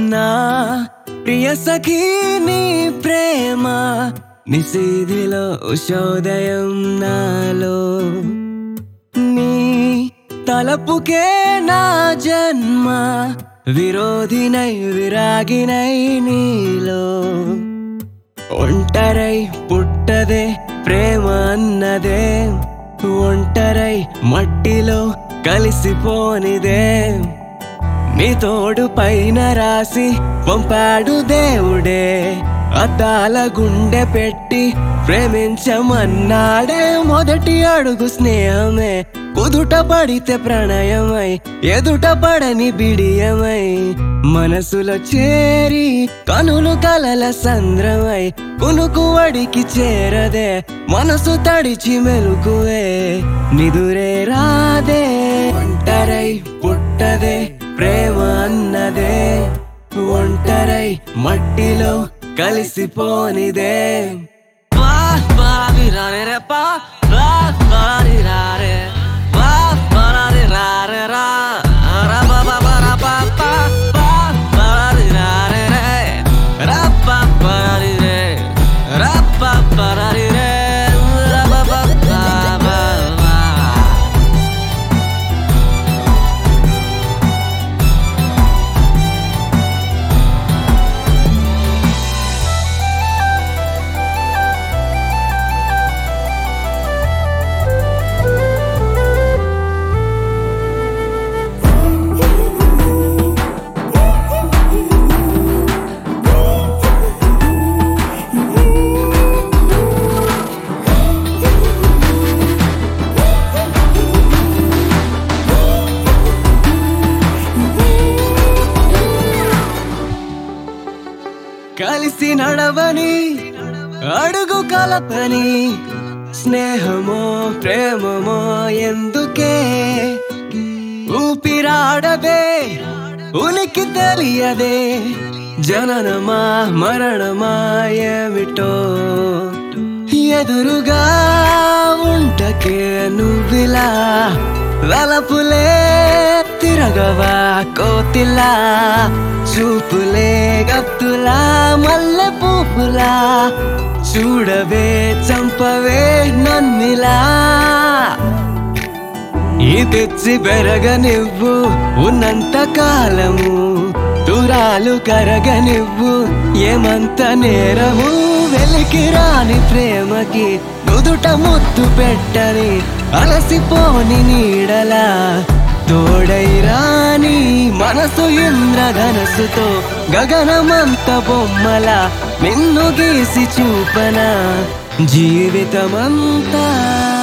నా ప్రియ సఖీ నీ ప్రేమ నిశీధిలో ఉషోదయం నాలో నీ తలపుకే నా జన్మ విరోధినై విరాగినై నీలో ఒంటరై పుట్టదే ప్రేమ అన్నదే ఒంటరై మట్టిలో కలిసిపోనిదే నీ తోడు పైన రాసి పంపాడు దేవుడే అద్దాల గుండె పెట్టి ప్రేమించమన్నాడే మొదటి అడుగు స్నేహమే కుదుట పడితే ప్రణయమై ఎదుట పడని బిడియమై మనసులో చేరి కనులు కలల సంద్రమై కునుకు వడికి చేరదే మనసు తడిచి మెలుకువే నిదురే రాదే ఒంటరై పుట్టదే ప్రేమ అన్నదే ఒంటరై మట్టిలో కలిసిపోనిదే పా పారి రారే రే పా రా పారి రారే పా పారి రారే రా రా పా పా పా రా పా పా పా పారి రారే రే రా పా పారి రే రా పా పారి రే రా పా పా పా పా పా కలిసి నడవని అడుగు కలపని స్నేహమో ప్రేమమో ఎందుకే ఊపిరాడదే ఉనికి తెలియదే జననమా మరణమా ఏమిటో ఎదురుగా ఉంటకే నువ్విలా వలపులే తిరగవా కోతిలా చూపులే గత్తులా మల్లె పూపులా చూడవే చంపవే నన్నిలా ఈ తెచ్చి పెరగనివ్వు ఉన్నంత కాలము దూరాలు కరగనివ్వు ఏమంత నేరము వెలికి రాని ప్రేమకి నుదుట ముద్దు పెట్టని అలసిపోని నీడలా తోడై రాని మనసు ఇంద్రధనసుతో గగనమంత బొమ్మల నిన్ను గీసి చూపన జీవితమంతా